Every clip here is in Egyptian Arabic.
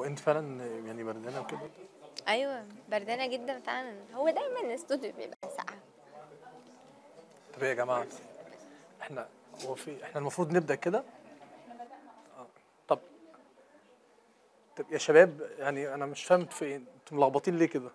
وانت فعلا يعني بردانه وكده ايوه بردانه جدا فعلا هو دايما الاستوديو بيبقى ساقع طب ايه يا جماعه احنا هو في احنا المفروض نبدا كده آه. طب طب يا شباب يعني انا مش فاهم في ايه انتوا ملخبطين ليه كده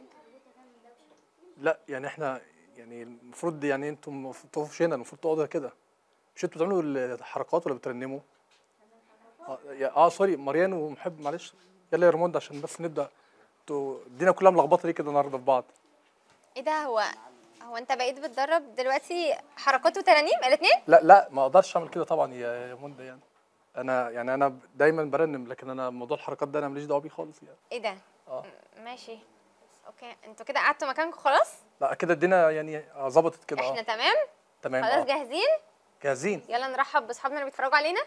لا يعني احنا يعني المفروض يعني انتوا المفروض تقفوش هنا المفروض تقعدوا كده مش انتوا بتعملوا الحركات ولا بترنموا اه, يا- اه سوري مريان ومحب معلش يلا يا ريموند عشان بس نبدا انتوا الدنيا كلها ملخبطه ليه كده النهارده في بعض ايه ده هو هو انت بقيت بتدرب دلوقتي حركات وترانيم الاثنين لا لا ما اقدرش اعمل كده طبعا يا يا منى يعني انا يعني انا دايما برنم لكن انا موضوع الحركات ده انا ماليش دعوه بيه خالص يعني ايه ده اه م- ماشي اوكي انتوا كده قعدتوا مكانكم خلاص لا كده الدنيا يعني آه، ظبطت كده احنا اه تمام تمام خلاص اه جاهزين جاهزين يلا نرحب باصحابنا اللي بيتفرجوا علينا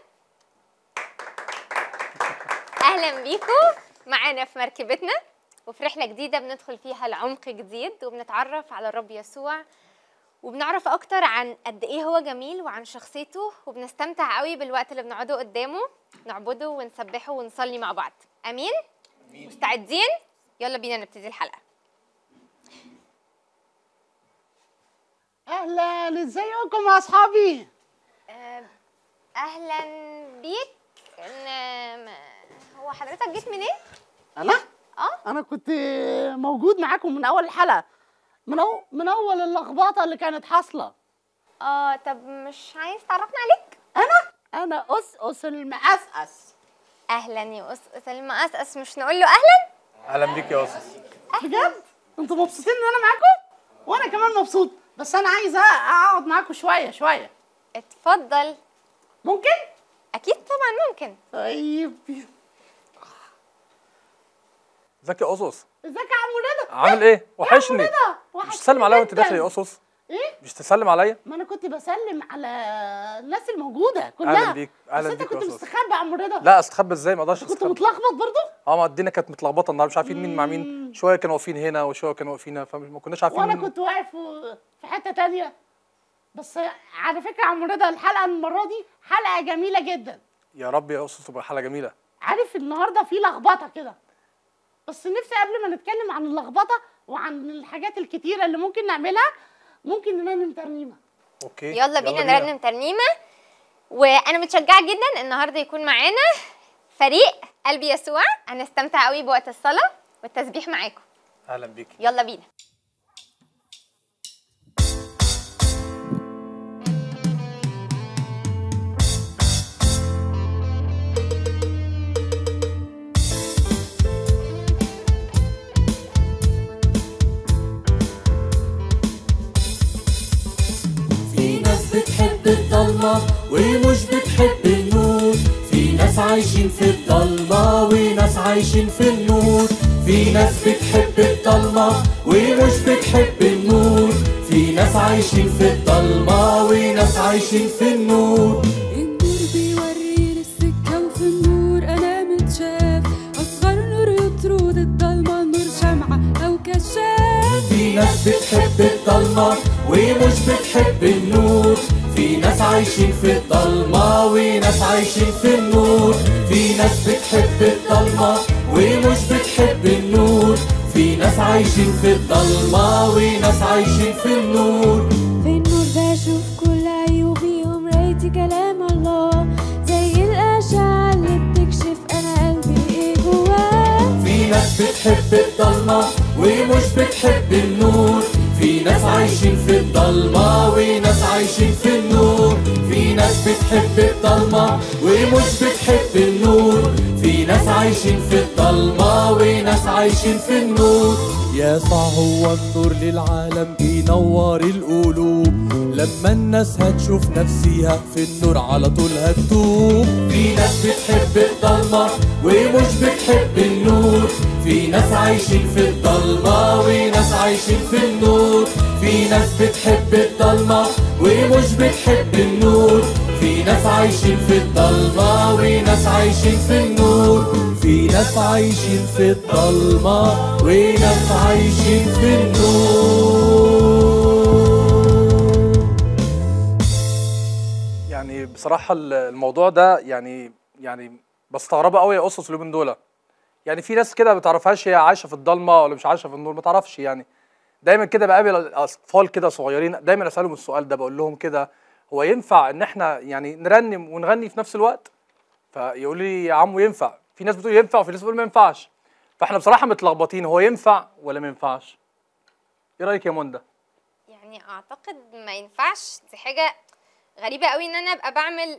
اهلا بيكم معانا في مركبتنا وفي رحله جديده بندخل فيها لعمق جديد وبنتعرف على الرب يسوع وبنعرف اكتر عن قد ايه هو جميل وعن شخصيته وبنستمتع قوي بالوقت اللي بنقعده قدامه نعبده ونسبحه ونصلي مع بعض امين مستعدين يلا بينا نبتدي الحلقه اهلا ازيكم يا اصحابي آه، اهلا بيك إن- هو حضرتك جيت منين انا اه انا كنت موجود معاكم من اول الحلقه من أو... من اول اللخبطه اللي كانت حاصله اه طب مش عايز تعرفنا عليك انا انا اس اس المقسقس اهلا يا أس المقصقص مش نقول له اهلا اهلا بيك يا اسس بجد انتوا مبسوطين ان انا معاكم وانا كمان مبسوط بس انا عايزه اقعد معاكم شويه شويه اتفضل ممكن اكيد طبعا ممكن طيب ازيك يا اسس ازيك يا عم ندى عامل ايه وحشني ندى مش وحشتني تسلم عليا وانت جداً. داخل يا اسس ايه مش تسلم عليا ما انا كنت بسلم على الناس الموجوده كلها أهلاً بيك، أهلاً بس انت بيك يا كنت أستاذ. مستخبي يا عم رضا لا استخبى ازاي ما اقدرش كنت استخبى متلخبط برضو اه ما الدنيا كانت متلخبطه النهارده مش عارفين مين مع مين شويه كانوا واقفين هنا وشويه كانوا واقفين هنا فما كناش عارفين وانا مين كنت واقف في حته تانية بس على فكره يا عم رضا الحلقه المره دي حلقه جميله جدا يا رب يا اسس تبقى حلقه جميله عارف النهارده في لخبطه كده بس نفسي قبل ما نتكلم عن اللخبطه وعن الحاجات الكتيره اللي ممكن نعملها ممكن نرنم ترنيمه اوكي يلا بينا نرنم ترنيمه وانا متشجعه جدا النهارده يكون معانا فريق قلبي يسوع هنستمتع قوي بوقت الصلاه والتسبيح معاكم اهلا بيك يلا بينا في ناس بتحب الضلمة ومش بتحب النور في ناس عايشين في الضلمة وناس عايشين في النور في ناس بتحب الضلمة ومش بتحب النور في ناس عايشين في الضلمة وناس عايشين في النور النور بيوريني السكة وفي النور أنا متشاف أصغر نور يطرد الضلمة نور شمعة أو كشاف في ناس بتحب الضلمة ومش بتحب النور في ناس عايشين في الضلمة وناس عايشين في النور في ناس بتحب الضلمة ومش بتحب النور في ناس عايشين في الضلمة وناس عايشين في النور في النور بشوف كل عيوبي ومرايتي كلام الله زي الأشعة اللي بتكشف أنا قلبي إيه جواه في ناس بتحب الضلمة ومش بتحب النور في ناس عايشين في الضلمة وناس عايشين في النور في ناس بتحب الضلمة ومش بتحب النور في ناس عايشين في الضلمة وناس عايشين في النور يسوع هو النور للعالم بينور القلوب لما الناس هتشوف نفسيها في النور على طول هتتوب في ناس بتحب الضلمة ومش بتحب النور في ناس عايشين في الضلمة وناس عايشين في النور في ناس بتحب الضلمة ومش بتحب النور في ناس عايشين في الضلمة وناس عايشين في النور في ناس عايشين في الضلمة وناس عايشين في النور يعني بصراحه ال- الموضوع ده يعني يعني بستغربه قوي يا اسس اليومين دول يعني في ناس كده ما بتعرفهاش هي عايشه في الضلمه ولا مش عايشه في النور ما تعرفش يعني دايما كده بقابل اطفال كده صغيرين دايما اسالهم السؤال ده بقول لهم كده هو ينفع ان احنا يعني نرنم ونغني في نفس الوقت فيقول لي يا عمو ينفع في ناس بتقول ينفع وفي ناس بتقول ما ينفعش فاحنا بصراحه متلخبطين هو ينفع ولا ما ينفعش ايه رايك يا منى يعني اعتقد ما ينفعش دي حاجه غريبه قوي ان انا ابقى بعمل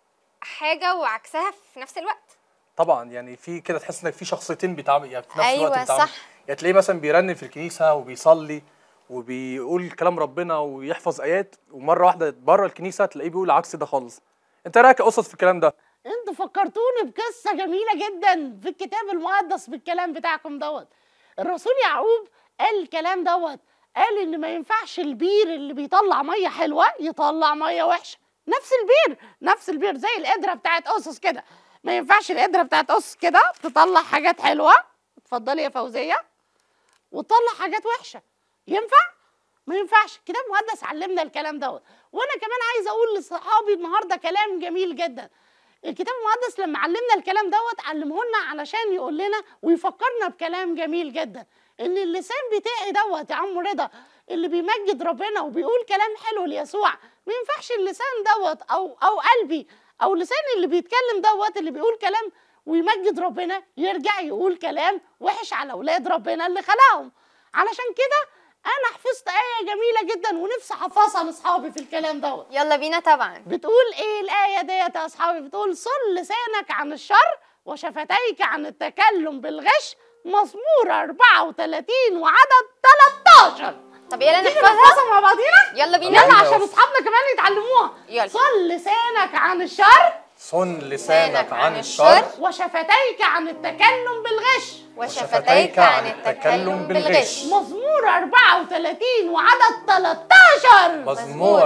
حاجه وعكسها في نفس الوقت طبعا يعني في كده تحس انك في شخصيتين بيتعامل يعني في نفس أيوة الوقت بيتعامل صح. يعني تلاقيه مثلا بيرنم في الكنيسه وبيصلي وبيقول كلام ربنا ويحفظ ايات ومره واحده بره الكنيسه تلاقيه بيقول عكس ده خالص انت رايك يا قصص في الكلام ده انتوا فكرتوني بقصه جميله جدا في الكتاب المقدس بالكلام بتاعكم دوت الرسول يعقوب قال الكلام دوت قال ان ما ينفعش البير اللي بيطلع ميه حلوه يطلع ميه وحشه نفس البير نفس البير زي القدره بتاعت اسس كده ما ينفعش القدره بتاعت اسس كده تطلع حاجات حلوه اتفضلي يا فوزيه وتطلع حاجات وحشه ينفع ما ينفعش الكتاب المقدس علمنا الكلام دوت وانا كمان عايزه اقول لصحابي النهارده كلام جميل جدا الكتاب المقدس لما علمنا الكلام دوت علمه لنا علشان يقول لنا ويفكرنا بكلام جميل جدا ان اللسان بتاعي دوت يا عم رضا اللي بيمجد ربنا وبيقول كلام حلو ليسوع ما ينفعش اللسان دوت او او قلبي او لساني اللي بيتكلم دوت اللي بيقول كلام ويمجد ربنا يرجع يقول كلام وحش على اولاد ربنا اللي خلقهم علشان كده انا حفظت ايه جميله جدا ونفسي احفظها لاصحابي في الكلام دوت يلا بينا طبعا بتقول ايه الآية ديت يا أصحابي بتقول صل لسانك عن الشر وشفتيك عن التكلم بالغش مزمور 34 وعدد 13 طب يلا تيجي نحفظها نحفظها مع بعضينا يلا بينا يلا يلا. عشان أصحابنا كمان يتعلموها يلا. صل لسانك عن الشر صن لسانك عن عن الشر الشر وشفتيك عن التكلم بالغش وشفتيك عن التكلم بالغش مزمور 34 وعدد 13 مزمور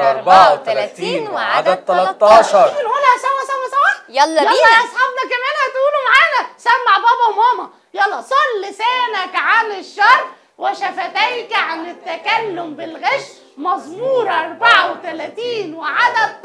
34 وعدد 13 تيجي نقولها سوا سوا سوا يلا يلا يا بينا اصحابنا كمان هتقولوا معانا سمع بابا وماما يلا صل لسانك عن الشر وشفتيك عن التكلم بالغش مزمور 34 وعدد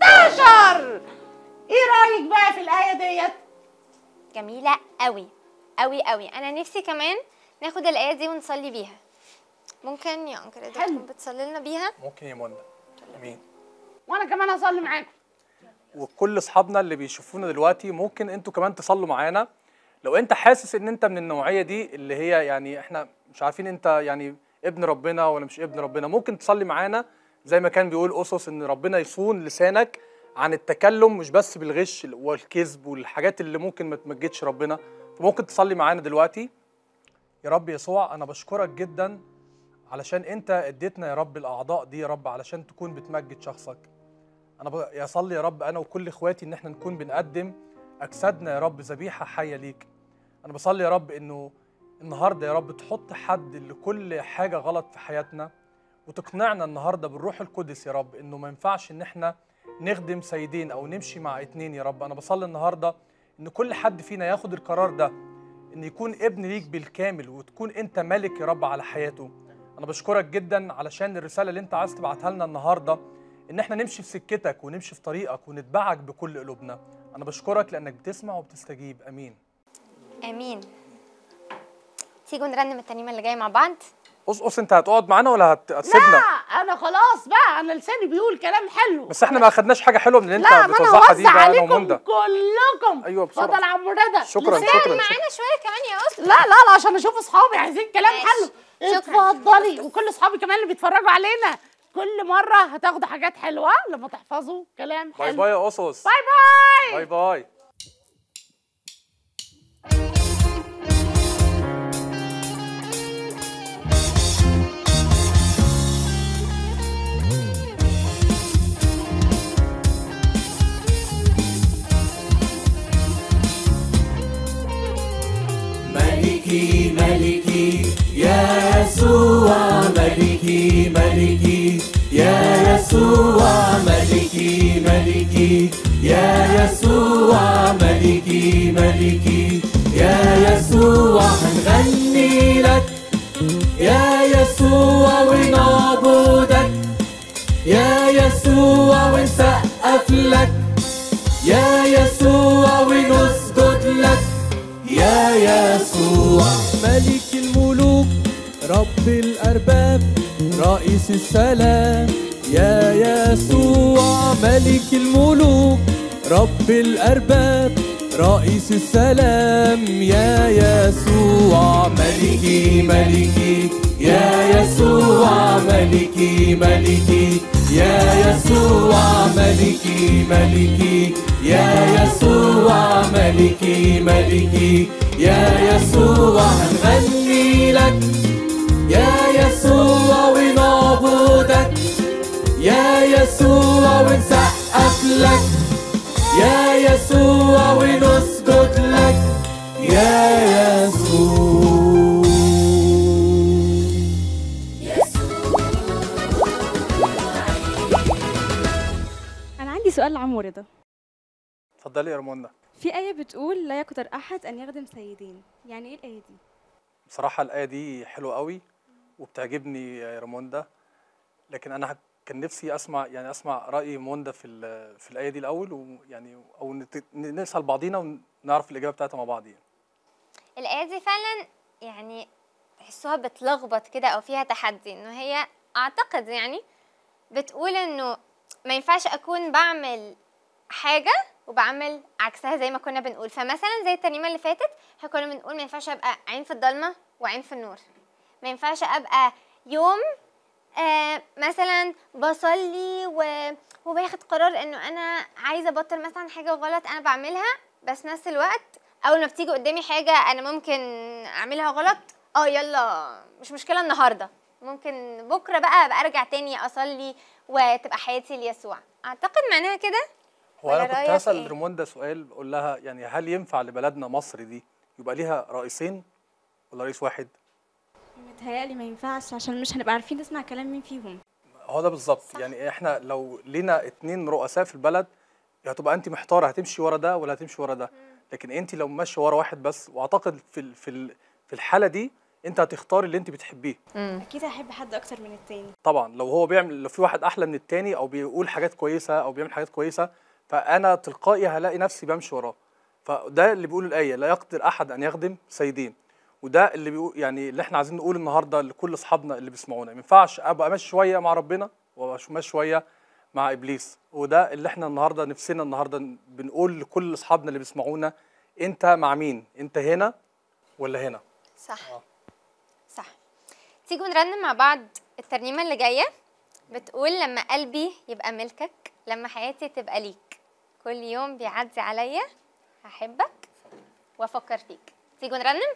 13 ايه رايك بقى في الايه ديت جميله قوي قوي قوي انا نفسي كمان ناخد الايه دي ونصلي بيها ممكن يا انكل إيدا حلو. تكون بتصلي لنا بيها ممكن يا منى امين وانا كمان هصلي معاكم وكل اصحابنا اللي بيشوفونا دلوقتي ممكن انتوا كمان تصلوا معانا لو انت حاسس ان انت من النوعيه دي اللي هي يعني احنا مش عارفين انت يعني ابن ربنا ولا مش ابن ربنا ممكن تصلي معانا زي ما كان بيقول اسس ان ربنا يصون لسانك عن التكلم مش بس بالغش والكذب والحاجات اللي ممكن ما تمجدش ربنا فممكن تصلي معانا دلوقتي يا رب يسوع انا بشكرك جدا علشان انت اديتنا يا رب الاعضاء دي يا رب علشان تكون بتمجد شخصك انا ب- يا صلي يا رب انا وكل اخواتي ان احنا نكون بنقدم اجسادنا يا رب ذبيحه حيه ليك انا بصلي يا رب انه النهارده يا رب تحط حد لكل حاجه غلط في حياتنا وتقنعنا النهارده بالروح القدس يا رب انه ما ينفعش ان احنا نخدم سيدين او نمشي مع اتنين يا رب انا بصلي النهارده ان كل حد فينا ياخد القرار ده ان يكون ابن ليك بالكامل وتكون انت ملك يا رب على حياته انا بشكرك جدا علشان الرساله اللي انت عايز تبعتها لنا النهارده ان احنا نمشي في سكتك ونمشي في طريقك ونتبعك بكل قلوبنا انا بشكرك لانك بتسمع وبتستجيب امين امين تيجوا نرنم الترنيمه اللي جايه مع بعض قص قص انت هتقعد معانا ولا هت- لا هتسيبنا انا خلاص بقى انا لساني بيقول كلام حلو بس احنا ما اخدناش حاجه حلوه من اللي لا انت ما انا بتوزعها دي هوزع بقى انا عليكم ومنى كلكم أيوة، بسرعة. اتفضل يا عم رضا شكراً، لسان شكراً. معانا شويه كمان يا اسطى لا لا لا عشان اشوف اصحابي عايزين كلام ماشي. حلو شكراً. اتفضلي وكل اصحابي كمان اللي بيتفرجوا علينا كل مره هتاخدوا حاجات حلوه لما تحفظوا كلام باي حلو باي يا قصص باي باي باي باي ملكي ملكي يا يسوع ملكي ملكي يا يسوع ملكي ملكي يا يسوع ملكي ملكي يا يسوع هنغني لك يا يسوع ونعبدك يا يسوع ونسقف لك يا يسوع ونسجد لك يا يسوع ملك الملوك رب الأرباب رئيس السلام يا يسوع ملك الملوك رب الأرباب رئيس السلام يا يسوع ملكي ملكي يا يسوع ملكي ملكي يا يسوع ملكي ملكي يا يسوع ملكي ملكي يا يسوع هنغني لك يا يسوع ونعبدك يا يسوع ونسقف لك يا يسوع ونسجد لك يا يسوع أنا عندي سؤال لعمو رضا اتفضلي يا رمونا في آية بتقول لا يقدر أحد أن يخدم سيدين يعني إيه الآية دي؟ بصراحة الآية دي حلوة قوي وبتعجبني يا ريموندا لكن أنا كان نفسي أسمع يعني أسمع رأي موندا في ال- في الآية دي الأول ويعني أو نت- نسأل بعضينا ونعرف الإجابة بتاعتها مع بعض يعني. الآية دي فعلا يعني تحسوها بتلخبط كده أو فيها تحدي إنه هي أعتقد يعني بتقول إنه ما ينفعش أكون بعمل حاجة وبعمل عكسها زي ما كنا بنقول فمثلا زي الترنيمة اللي فاتت احنا كنا بنقول ما ينفعش أبقى عين في الضلمة وعين في النور ما ينفعش أبقى يوم آه مثلا بصلي و... وباخد قرار انه انا عايزه ابطل مثلا حاجه غلط انا بعملها بس نفس الوقت اول ما بتيجي قدامي حاجه انا ممكن اعملها غلط اه يلا مش مشكله النهارده ممكن بكره بقى ابقى ارجع تاني اصلي وتبقى حياتي ليسوع اعتقد معناها كده هو أنا ولا كنت رأيك هسأل إيه؟ ريموندا سؤال بقول لها يعني هل ينفع لبلدنا مصر دي يبقى ليها رئيسين ولا رئيس واحد؟ متهيألي ما ينفعش عشان مش هنبقى عارفين نسمع كلام مين فيهم هو ده بالظبط يعني احنا لو لينا اتنين رؤساء في البلد هتبقى انت محتاره هتمشي ورا ده ولا هتمشي ورا ده لكن انت لو ماشيه ورا واحد بس واعتقد في ال- في ال- في الحاله دي انت هتختاري اللي انت بتحبيه أكيد هحب حد أكتر من التاني طبعا لو هو بيعمل لو في واحد احلى من التاني او بيقول حاجات كويسه او بيعمل حاجات كويسه فانا تلقائي هلاقي نفسي بمشي وراه فده اللي بيقول الايه لا يقدر احد ان يخدم سيدين وده اللي بيقول يعني اللي احنا عايزين نقول النهارده لكل اصحابنا اللي بيسمعونا ما ينفعش ابقى ماشي شويه مع ربنا وابقى ماشي شويه مع ابليس وده اللي احنا النهارده نفسنا النهارده بنقول لكل اصحابنا اللي بيسمعونا انت مع مين انت هنا ولا هنا صح صح تيجوا نرنم مع بعض الترنيمة اللي جاية بتقول لما قلبي يبقى ملكك لما حياتي تبقى ليك كل يوم بيعدي عليا هحبك وافكر فيك تيجوا نرنم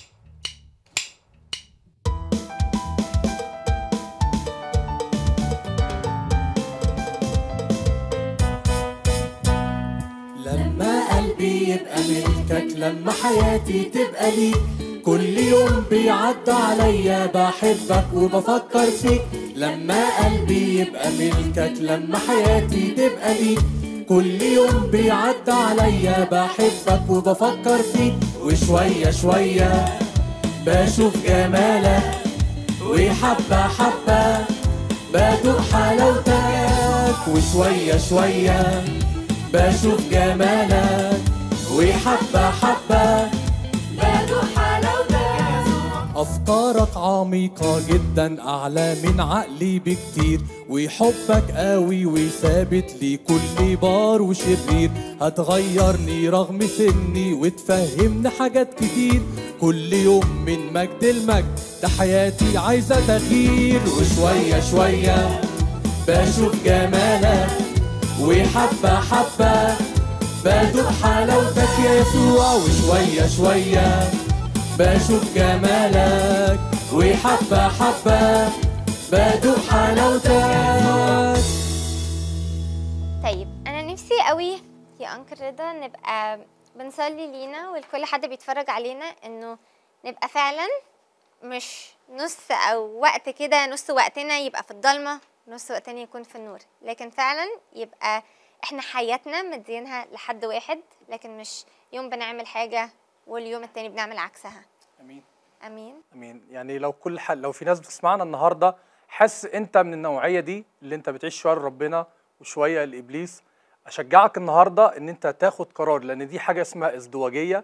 لما قلبي يبقى ملكك لما حياتي تبقى ليك كل يوم بيعدى عليا بحبك وبفكر فيك لما قلبي يبقى ملكك لما حياتي تبقى ليك كل يوم بيعدى عليا بحبك وبفكر فيك وشوية شوية بشوف جمالك وحبة حبة بدوق حلاوتك وشوية شوية بشوف جمالك وحبة حبة بدوق حلاوتك أفكارك عميقة جدا أعلى من عقلي بكتير وحبك قوي وثابت لي كل بار وشرير هتغيرني رغم سني وتفهمني حاجات كتير كل يوم من مجد المجد ده حياتي عايزة تغيير وشوية شوية بشوف جمالك وحبة حبة بدوق حلاوتك يا يسوع وشوية شوية بشوف جمالك وحبة حبة بدوق حلاوتك طيب انا نفسي قوي يا انكل رضا نبقى بنصلي لينا ولكل حد بيتفرج علينا انه نبقى فعلا مش نص او وقت كده نص وقتنا يبقى في الضلمه نص وقتنا يكون في النور لكن فعلا يبقى احنا حياتنا مدينها لحد واحد لكن مش يوم بنعمل حاجه واليوم التاني بنعمل عكسها امين امين امين يعني لو كل حل لو في ناس بتسمعنا النهارده حاسس انت من النوعيه دي اللي انت بتعيش شويه لربنا وشويه لابليس اشجعك النهارده ان انت تاخد قرار لان دي حاجه اسمها ازدواجيه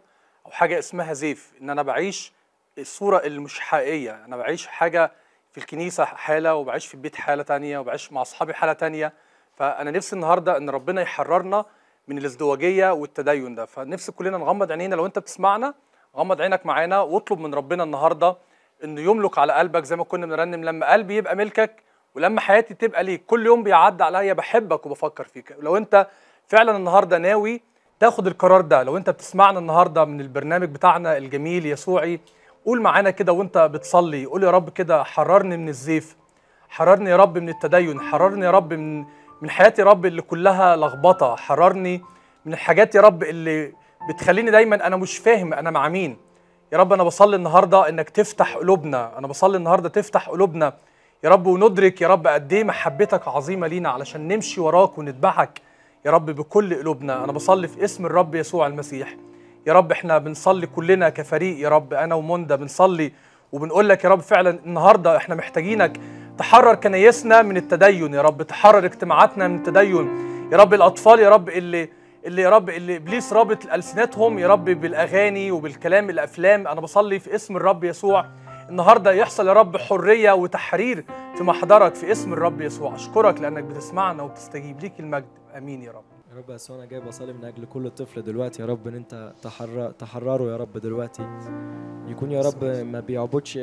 او حاجه اسمها زيف ان انا بعيش الصوره اللي مش حقيقيه انا بعيش حاجه في الكنيسه حاله وبعيش في البيت حاله تانية وبعيش مع اصحابي حاله تانية فانا نفسي النهارده ان ربنا يحررنا من الازدواجيه والتدين ده فنفسي كلنا نغمض عينينا لو انت بتسمعنا غمض عينك معانا واطلب من ربنا النهارده انه يملك على قلبك زي ما كنا بنرنم لما قلبي يبقى ملكك ولما حياتي تبقى ليك كل يوم بيعدي عليا بحبك وبفكر فيك لو انت فعلا النهارده ناوي تاخد القرار ده لو انت بتسمعنا النهارده من البرنامج بتاعنا الجميل يسوعي قول معانا كده وانت بتصلي قول يا رب كده حررني من الزيف حررني يا رب من التدين حررني يا رب من من حياتي يا رب اللي كلها لخبطه حررني من الحاجات يا رب اللي بتخليني دايما انا مش فاهم انا مع مين يا رب انا بصلي النهارده انك تفتح قلوبنا انا بصلي النهارده تفتح قلوبنا يا رب وندرك يا رب قد ايه محبتك عظيمه لينا علشان نمشي وراك ونتبعك يا رب بكل قلوبنا انا بصلي في اسم الرب يسوع المسيح يا رب احنا بنصلي كلنا كفريق يا رب انا ومنى بنصلي وبنقول لك يا رب فعلا النهارده احنا محتاجينك تحرر كنايسنا من التدين يا رب تحرر اجتماعاتنا من التدين يا رب الاطفال يا رب اللي اللي يا رب اللي ابليس رابط السنتهم يا رب بالاغاني وبالكلام الافلام انا بصلي في اسم الرب يسوع النهارده يحصل يا رب حريه وتحرير في محضرك في اسم الرب يسوع اشكرك لانك بتسمعنا وبتستجيب ليك المجد امين يا رب يا رب بس انا جاي بصلي من اجل كل طفل دلوقتي يا رب ان انت تحرر تحرره يا رب دلوقتي يكون يا رب ما بيعبدش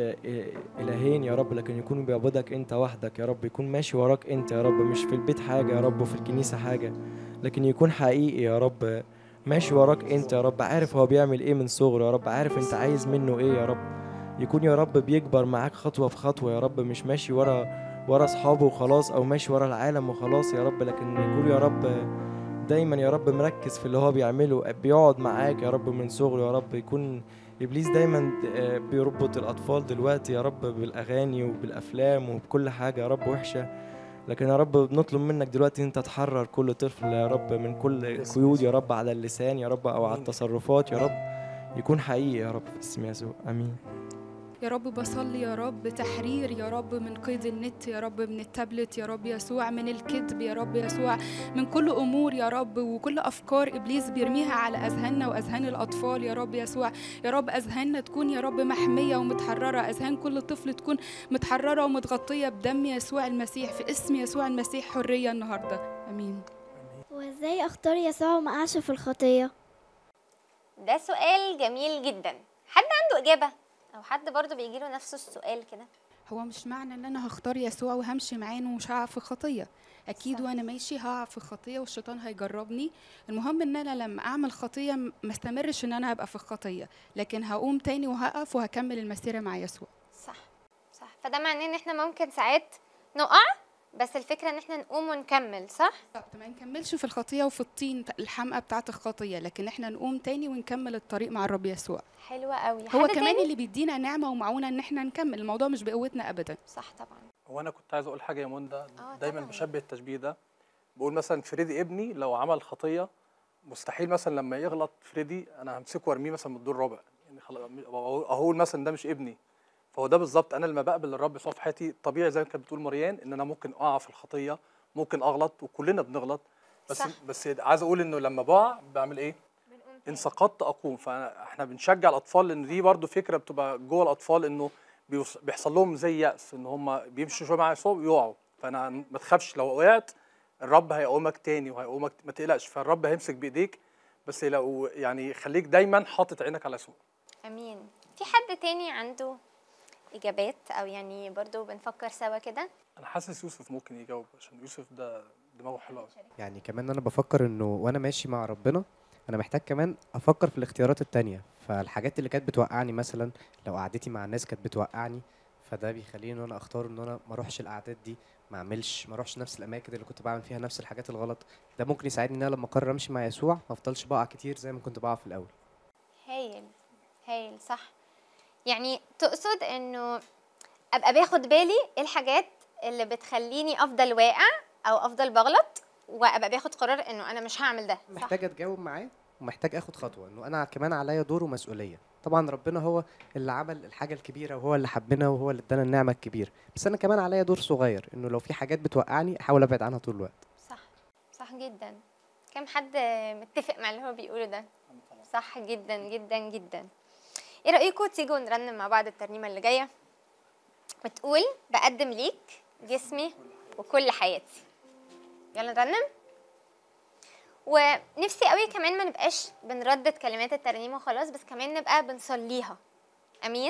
الهين يا رب لكن يكون بيعبدك انت وحدك يا رب يكون ماشي وراك انت يا رب مش في البيت حاجه يا رب وفي الكنيسه حاجه لكن يكون حقيقي يا رب ماشي وراك انت يا رب عارف هو بيعمل ايه من صغره يا رب عارف انت عايز منه ايه يا رب يكون يا رب بيكبر معاك خطوه في خطوه يا رب مش ماشي ورا ورا اصحابه وخلاص او ماشي ورا العالم وخلاص يا رب لكن يكون يا رب دايما يا رب مركز في اللي هو بيعمله بيقعد معاك يا رب من صغره يا رب يكون ابليس دايما بيربط الاطفال دلوقتي يا رب بالاغاني وبالافلام وبكل حاجه يا رب وحشه لكن يا رب بنطلب منك دلوقتي انت تحرر كل طفل يا رب من كل قيود يا رب على اللسان يا رب او على التصرفات يا رب يكون حقيقي يا رب في اسم يسوع امين يا رب بصلي يا رب تحرير يا رب من قيد النت يا رب من التابلت يا رب يسوع من الكذب يا رب يسوع من كل امور يا رب وكل افكار ابليس بيرميها على اذهاننا واذهان الاطفال يا رب يسوع يا رب اذهاننا تكون يا رب محميه ومتحرره اذهان كل طفل تكون متحرره ومتغطيه بدم يسوع المسيح في اسم يسوع المسيح حريه النهارده امين وازاي اختار يسوع وما اقعش في الخطيه ده سؤال جميل جدا حد عنده اجابه او حد برضو بيجي له نفس السؤال كده هو مش معنى ان انا هختار يسوع وهمشي معاه انه مش هقع في خطيه اكيد صح. وانا ماشي هقع في خطيه والشيطان هيجربني المهم ان انا لما اعمل خطيه م- ما استمرش ان انا ابقى في الخطيه لكن هقوم تاني وهقف وهكمل المسيره مع يسوع صح صح فده معناه ان احنا ممكن ساعات نقع بس الفكره ان احنا نقوم ونكمل صح بالظبط ما نكملش في الخطيه وفي الطين الحمقى بتاعه الخطيه لكن احنا نقوم تاني ونكمل الطريق مع الرب يسوع حلوه قوي هو حد كمان تاني؟ اللي بيدينا نعمه ومعونه ان احنا نكمل الموضوع مش بقوتنا ابدا صح طبعا هو انا كنت عايز اقول حاجه يا منى دايما طبعاً. بشبه التشبيه ده بقول مثلا فريدي ابني لو عمل خطيه مستحيل مثلا لما يغلط فريدي انا همسكه وارميه مثلا من الدور الرابع يعني خلاص اقول مثلا ده مش ابني فهو ده بالظبط انا لما بقبل الرب يسوع في حياتي طبيعي زي ما كانت بتقول مريان ان انا ممكن اقع في الخطيه ممكن اغلط وكلنا بنغلط بس صح. بس عايز اقول انه لما بقع بعمل ايه؟ ان سقطت اقوم فاحنا بنشجع الاطفال لان دي برضو فكره بتبقى جوه الاطفال انه بيوص- بيحصل لهم زي يأس ان هم بيمشوا شويه مع يسوع ويقعوا فانا ما تخافش لو وقعت الرب هيقومك تاني وهيقومك ما تقلقش فالرب هيمسك بايديك بس لو يعني خليك دايما حاطط عينك على يسوع امين في حد تاني عنده اجابات او يعني برضو بنفكر سوا كده انا حاسس يوسف ممكن يجاوب عشان يوسف ده دماغه حلوه قوي يعني كمان انا بفكر انه وانا ماشي مع ربنا انا محتاج كمان افكر في الاختيارات التانية فالحاجات اللي كانت بتوقعني مثلا لو قعدتي مع الناس كانت بتوقعني فده بيخليني ان انا اختار ان انا ما اروحش القعدات دي ما اعملش ما اروحش نفس الاماكن اللي كنت بعمل فيها نفس الحاجات الغلط ده ممكن يساعدني ان انا لما اقرر امشي مع يسوع ما افضلش بقع كتير زي ما كنت بقع في الاول هايل هايل صح يعني تقصد انه ابقى باخد بالي ايه الحاجات اللي بتخليني افضل واقع او افضل بغلط وابقى باخد قرار انه انا مش هعمل ده صح محتاج اتجاوب معاه ومحتاج اخد خطوه انه انا كمان عليا دور ومسؤوليه طبعا ربنا هو اللي عمل الحاجه الكبيره وهو اللي حبنا وهو اللي ادانا النعمه الكبيره بس انا كمان عليا دور صغير انه لو في حاجات بتوقعني احاول ابعد عنها طول الوقت صح صح جدا كم حد متفق مع اللي هو بيقوله ده صح جدا جدا جدا ايه رايكم تيجوا نرنم مع بعض الترنيمه اللي جايه بتقول بقدم ليك جسمي وكل حياتي يلا نرنم ونفسي قوي كمان ما نبقاش بنردد كلمات الترنيمه وخلاص بس كمان نبقى بنصليها امين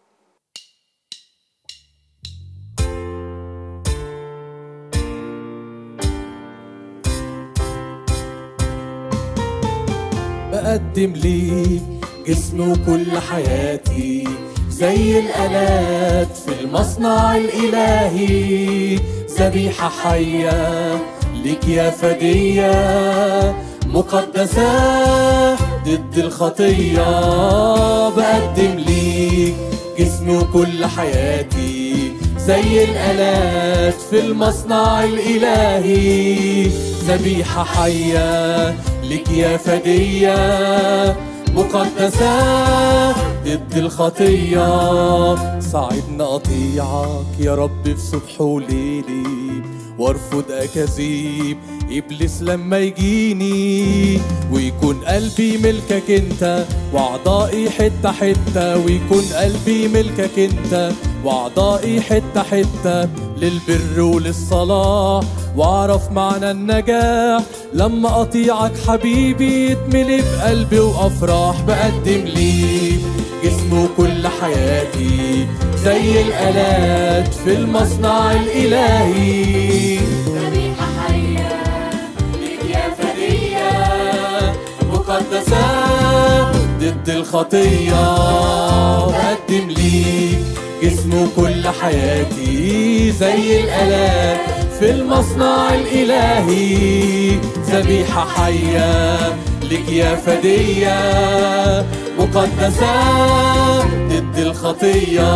بقدم ليك جسمي وكل حياتي زي الآلات في المصنع الإلهي ذبيحة حية ليك يا فدية مقدسة ضد الخطية بقدم ليك جسمي وكل حياتي زي الآلات في المصنع الإلهي ذبيحة حية لك يا فدية مقدسة ضد الخطية صعدنا أطيعك يا رب في صبح وليلي وارفض أكاذيب إبليس لما يجيني ويكون قلبي ملكك انت وأعضائي حتة حتة ويكون قلبي ملكك انت وأعضائي حتة حتة للبر وللصلاح واعرف معنى النجاح لما اطيعك حبيبي يتملي بقلبي وافراح بقدم ليك جسمي وكل حياتي زي الالات في المصنع الالهي ذبيحه حيه ليك يا فديه مقدسه ضد الخطيه بقدم ليك جسمي وكل حياتي زي الالات في المصنع الإلهي ذبيحة حية لك يا فدية مقدسة ضد الخطية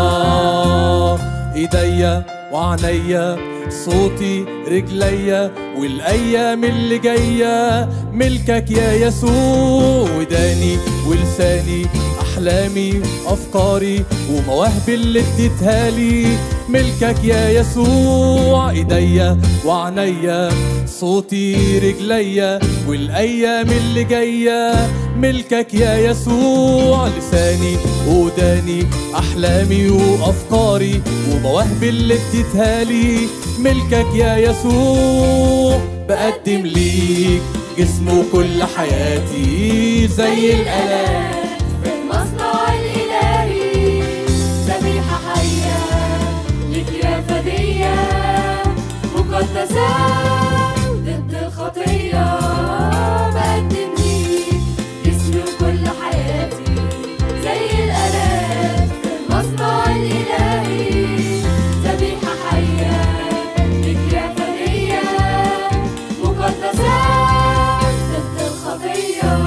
إيديا وعينيا صوتي رجليا والايام اللي جايه ملكك يا يسوع وداني ولساني احلامي افكاري ومواهبي اللي اديتها لي ملكك يا يسوع ايديا وعينيا صوتي رجليا والايام اللي جايه ملكك يا يسوع لساني وداني احلامي وافكاري ومواهبي اللي اديتها لي ملكك يا يسوع بقدم ليك جسمي وكل حياتي زي الالات في المصنع الإلهي ذبيحة حية لك يا فدية مقدسة ضد الخطية بقدم ليك جسمي وكل حياتي زي الآلات في المصنع الإلهي ذبيحة حية لك يا فدية مقدسة ضد الخطية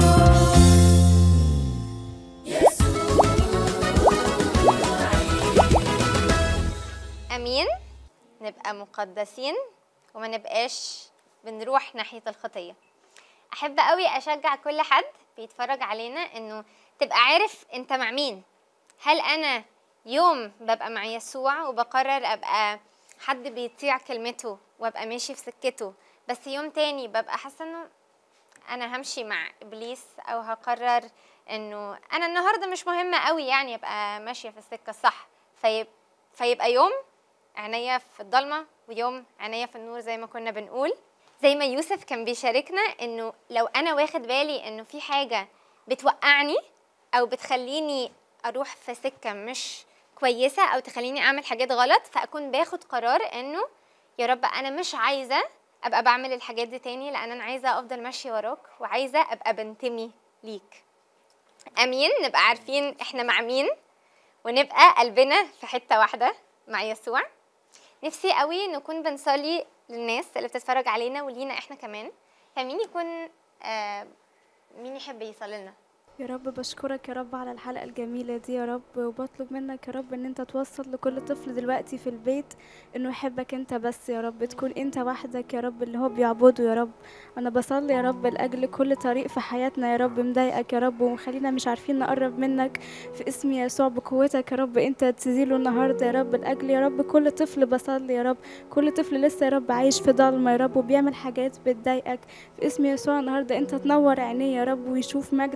امين نبقى مقدسين وما نبقاش بنروح ناحيه الخطيه احب قوي اشجع كل حد بيتفرج علينا انه تبقى عارف انت مع مين هل انا يوم ببقى مع يسوع وبقرر ابقى حد بيطيع كلمته وابقى ماشي في سكته بس يوم تاني ببقى حاسه انه انا همشي مع ابليس او هقرر انه انا النهارده مش مهمه قوي يعني ابقى ماشيه في السكه الصح فيب فيبقى يوم عينيا في الضلمه ويوم عينيا في النور زي ما كنا بنقول زي ما يوسف كان بيشاركنا انه لو انا واخد بالي انه في حاجه بتوقعني او بتخليني اروح في سكه مش كويسه او تخليني اعمل حاجات غلط فاكون باخد قرار انه يا رب انا مش عايزه ابقى بعمل الحاجات دي تاني لان انا عايزه افضل ماشيه وراك وعايزه ابقى بنتمي ليك امين نبقى عارفين احنا مع مين ونبقى قلبنا في حته واحده مع يسوع نفسي قوي نكون بنصلي للناس اللي بتتفرج علينا ولينا احنا كمان فمين يكون آه مين يحب يصلي لنا يا رب بشكرك يا رب على الحلقة الجميلة دي يا رب وبطلب منك يا رب ان انت توصل لكل طفل دلوقتي في البيت انه يحبك انت بس يا رب تكون انت وحدك يا رب اللي هو بيعبده يا رب انا بصلي يا رب لاجل كل طريق في حياتنا يا رب مضايقك يا رب ومخلينا مش عارفين نقرب منك في اسم يسوع بقوتك يا رب انت تزيله النهارده يا رب لاجل يا رب كل طفل بصلي يا رب كل طفل لسه يا رب عايش في ضلمه يا رب وبيعمل حاجات بتضايقك في اسم يسوع النهارده انت تنور عينيه يا رب ويشوف مجدك يا رب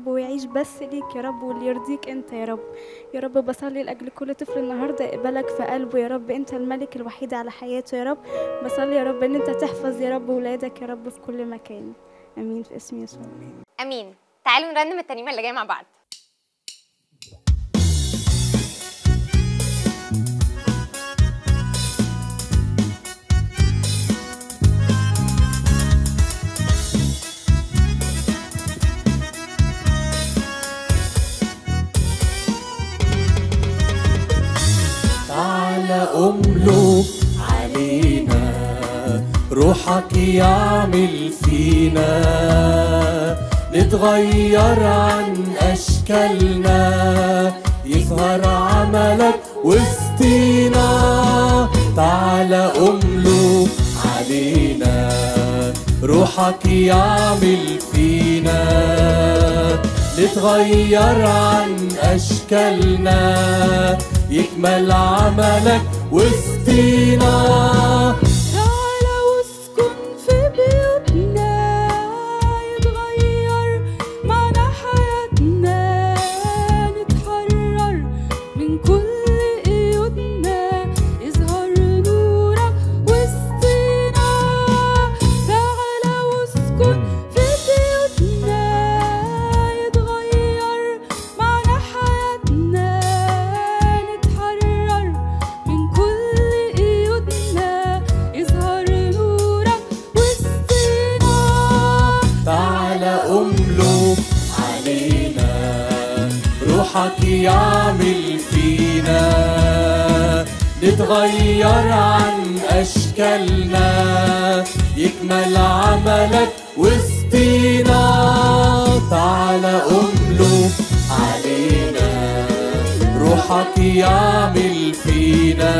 رب ويعيش بس ليك يا رب واللي يرضيك انت يا رب يا رب بصلي لاجل كل طفل النهارده يقبلك في قلبه يا رب انت الملك الوحيد على حياته يا رب بصلي يا رب ان انت تحفظ يا رب ولادك يا رب في كل مكان امين في اسم يسوع امين تعالوا نرنم الترنيمه اللي جايه مع بعض تعالى أملك علينا روحك يعمل فينا نتغير عن أشكالنا يظهر عملك وسطينا تعالى أملك علينا روحك يعمل فينا نتغير عن أشكالنا يكمل عملك وسطينا تعالى واسكن في بيوتنا يتغير معنا حياتنا نتحرر من كل قيودنا يظهر نورك وسطينا تعالى واسكن في بيوتنا يتغير معنا حياتنا نتحرر من كل قيودنا يظهر نورك وسطينا تعالى أملك علينا روحك يعمل فينا نتغير عن أشكالنا يكمل عملك وسطينا تعالى أملك علينا روحك يعمل فينا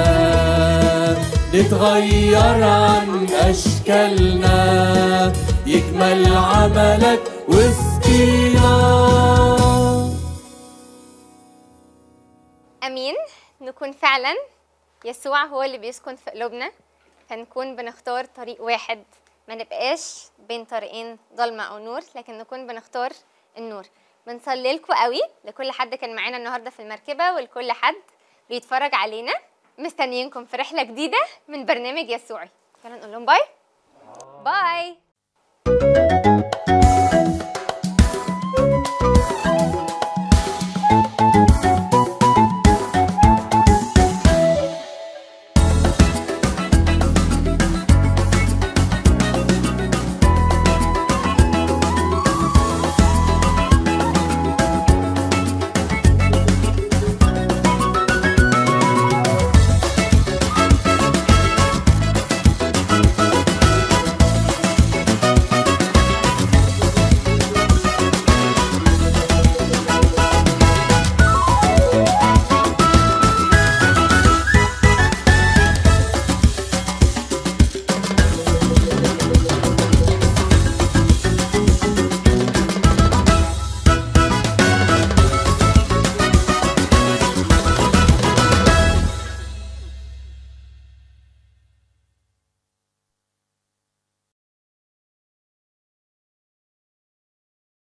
نتغير عن أشكالنا يكمل عملك وسطينا امين نكون فعلا يسوع هو اللي بيسكن في قلوبنا فنكون بنختار طريق واحد ما نبقاش بين طريقين ضلمه او نور لكن نكون بنختار النور بنصلي لكم قوي لكل حد كان معانا النهارده في المركبه ولكل حد بيتفرج علينا مستنيينكم في رحله جديده من برنامج يسوعي يلا نقول لهم باي باي